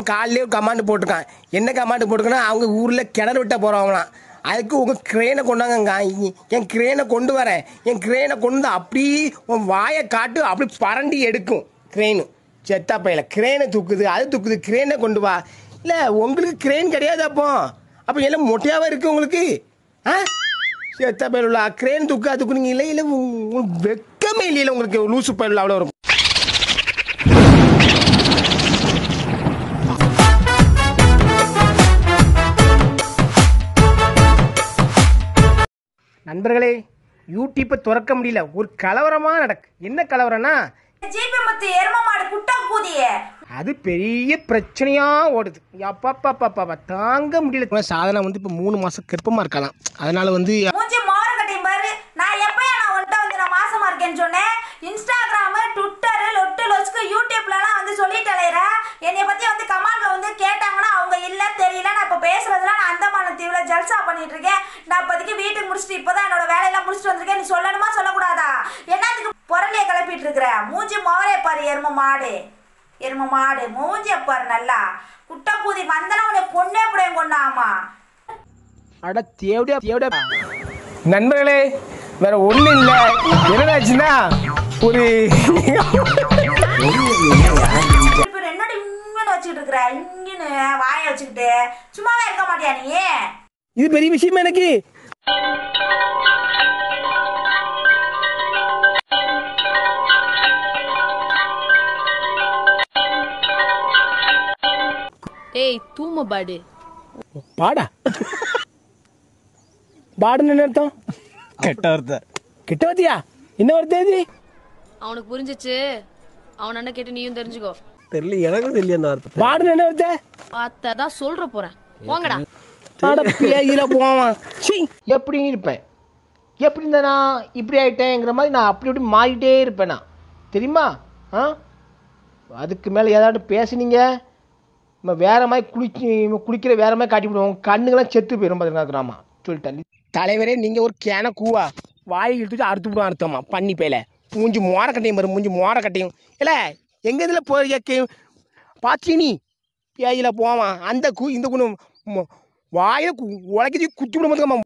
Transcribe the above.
அவன் காலையிலே கமாண்டு போட்டிருக்கான் என்ன கமாண்டு போட்டிருக்கான்னா அவங்க ஊரில் கிணறு விட்ட போகிறவங்களாம் அதுக்கு உங்கள் கிரேனை கொண்டாங்க என் கிரேனை கொண்டு வரேன் என் கிரேனை கொண்டு வந்து அப்படியே உன் வாயை காட்டு அப்படி பரண்டி எடுக்கும் கிரேனு செத்தா பையில கிரேனை தூக்குது அது தூக்குது கிரேனை கொண்டு வா இல்லை உங்களுக்கு கிரேன் கிடையாது அப்போ அப்போ எல்லாம் மொட்டையாவே இருக்கு உங்களுக்கு ஆ செத்தா பயிலுள்ள கிரேன் தூக்கு அது தூக்குனீங்க இல்லை இல்லை உங்களுக்கு வெக்கமே இல்லையில உங்களுக்கு லூசு பயிலுள்ள அவ்வளோ இருக்கும் நண்பர்களே யூடியூப்பை திறக்க முடியல ஒரு கலவரமாக நடக்கு என்ன கலவரம்னா ஜிபி முத்து எரும மாடு குட்டா கூதியே அது பெரிய பிரச்சனையா ஓடுது அப்பா தாங்க முடியல சாதனை வந்து இப்போ மூணு மாசம் கர்ப்பமா இருக்கலாம் அதனால வந்து மூஞ்சி மோர கட்டையும் பாரு நான் எப்பயா நான் உன்கிட்ட வந்து நான் மாசமா இருக்கேன்னு சொன்னேன் இன்ஸ்டாகிராம் ட்விட்டர் லொட்டு லொஸ்க்கு யூடியூப்லலாம் வந்து சொல்லிட்டு அலையிற என்னைய பத்தி வந்து கமாண்ட்ல வந்து கேட்டாங்கன்னா அவங்க இல்ல தெரியல நான் இப்ப பேசுறதுலாம் நான் அந்தமான தீவுல ஜல்சா பண்ணிட்டு இருக்கேன் நான் இப்போதைக்கு வீட்டுக்கு முடிச்சுட்டு இப்பதான் என்னோட வேலையெல்லாம் முடிச்சுட்டு வந்திருக்கேன் நீ சொல்லணுமா சொல்லக்கூடாதா என்னத்துக்கு புரளிய கிளப்பிட்டு இருக்கிற மூஞ்சி மோரே பாரு எரும மாடு எரும மாடு மூஞ்சிய பாரு நல்லா குட்டை கூதி வந்தனா உன்னை பொண்ணே புடையும் கொண்டாமா அட தேவடியா தேவடியா நண்பர்களே வேற ஒண்ணும் இல்ல என்னடாச்சுன்னா ஒரு இப்ப என்னடி இங்கன்னு வச்சுக்கிட்டு இருக்கிற இங்கன்னு வாய வச்சுக்கிட்டு சும்மாவே இருக்க மாட்டியா நீ இது பெரிய விஷயமா எனக்கு ஏய் தூம பாடு பாடா பாடுன்னு என்ன அர்த்தம் கெட்ட வார்த்தை கிட்ட வத்தியா என்ன வார்த்தை இது அவனுக்கு புரிஞ்சிச்சு அவன் அண்ணன் கேட்டு நீயும் தெரிஞ்சுக்கோ தெரியல எனக்கும் தெரியல அந்த வார்த்தை பாடுன்னு என்ன வார்த்தை பார்த்ததான் சொல்ற போறேன் போங்கடா அட பேயில போவான் சீ எப்படி இருப்பேன் எப்படி இருந்தா நான் இப்படி ஆயிட்டேங்கிற மாதிரி நான் அப்படி அப்படி மாறிட்டே இருப்பேன் நான் தெரியுமா ஆ அதுக்கு மேலே ஏதாட்டு பேசுனீங்க நம்ம வேற மாதிரி குளிச்சு குளிக்கிற வேற மாதிரி காட்டி விடுவோம் கண்ணுங்கெல்லாம் செத்து போயிடும் பார்த்துருக்காமா சொல்லிட்டேன் தலைவரே நீங்கள் ஒரு கேன கூவா வாயை இழுத்துட்டு அறுத்து விடுவோம் அர்த்தமா பண்ணி பேல மூஞ்சி மோர கட்டையும் பாரு மூஞ்சி மோர கட்டையும் இல்லை எங்க இதில் போய் பாத்தியா நீ பேயில போவான் அந்த கூ இந்த குணம் வாயில உலக்கி குத்தி விட